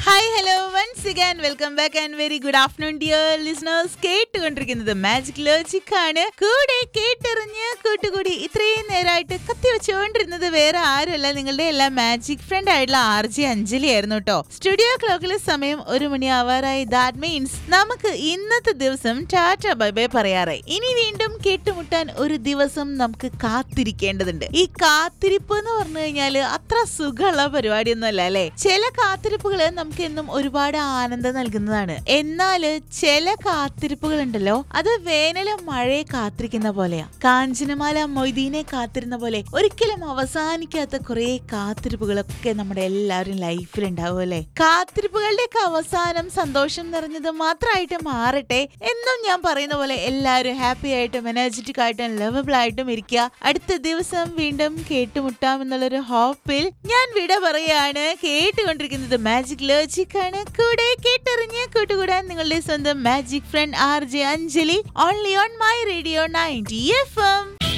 hi hello once again welcome back and very good afternoon dear listeners കേട്ടുകൊണ്ടിരിക്കുന്നത് magic logic ആണ് കൂടെ കേട്ടെറിഞ്ഞ് കൂട്ടുകൂടി ഇത്രയും നേരമായിട്ട് കത്തി വെച്ചുകൊണ്ടിരുന്നത് വേറെ ആരുമല്ല നിങ്ങളുടെ എല്ലാം മാജിക് ഫ്രണ്ട് ആയിട്ടുള്ള ആർ ജി അഞ്ജലി ആയിരുന്നു കേട്ടോ സ്റ്റുഡിയോ ക്ലോക്കിലെ സമയം ഒരു മണി ആവാറായി ദാറ്റ് മീൻസ് നമുക്ക് ഇന്നത്തെ ദിവസം ടാറ്റ ബൈ ബൈ പറയാറായി ഇനി വീണ്ടും കേട്ടുമുട്ടാൻ ഒരു ദിവസം നമുക്ക് കാത്തിരിക്കേണ്ടതുണ്ട് ഈ കാത്തിരിപ്പ് എന്ന് പറഞ്ഞു കഴിഞ്ഞാല് അത്ര സുഖമുള്ള പരിപാടിയൊന്നും അല്ല അല്ലെ ചില കാത്തിരിപ്പുകള് നമുക്ക് എന്നും ഒരുപാട് ആനന്ദം നൽകുന്നതാണ് എന്നാല് ചില കാത്തിരിപ്പുകൾ ഉണ്ടല്ലോ അത് വേനലും മഴയെ കാത്തിരിക്കുന്ന പോലെയാ കാഞ്ചനമാല മൊയ്തീനെ കാത്തിരുന്ന പോലെ ഒരിക്കലും അവസാനിക്കാത്ത കുറെ കാത്തിരിപ്പുകളൊക്കെ നമ്മുടെ എല്ലാവരും ലൈഫിൽ ഉണ്ടാവും അല്ലെ കാത്തിരിപ്പുകളുടെയൊക്കെ അവസാനം സന്തോഷം നിറഞ്ഞത് മാത്രമായിട്ട് മാറട്ടെ എന്നും ഞാൻ പറയുന്ന പോലെ എല്ലാവരും ഹാപ്പി ആയിട്ടും എനർജറ്റിക് ആയിട്ടും ലവബിൾ ആയിട്ടും ഇരിക്കുക അടുത്ത ദിവസം വീണ്ടും കേട്ടുമുട്ടാം എന്നുള്ളൊരു ഹോപ്പിൽ ഞാൻ വിട പറയാണ് കേട്ടുകൊണ്ടിരിക്കുന്നത് മാജിക് ലോജിക് ആണ് കൂടെ കേട്ടറിഞ്ഞ് കൂട്ടുകൂടാൻ നിങ്ങളുടെ സ്വന്തം magic friend R J Anjali only on my radio ninety F M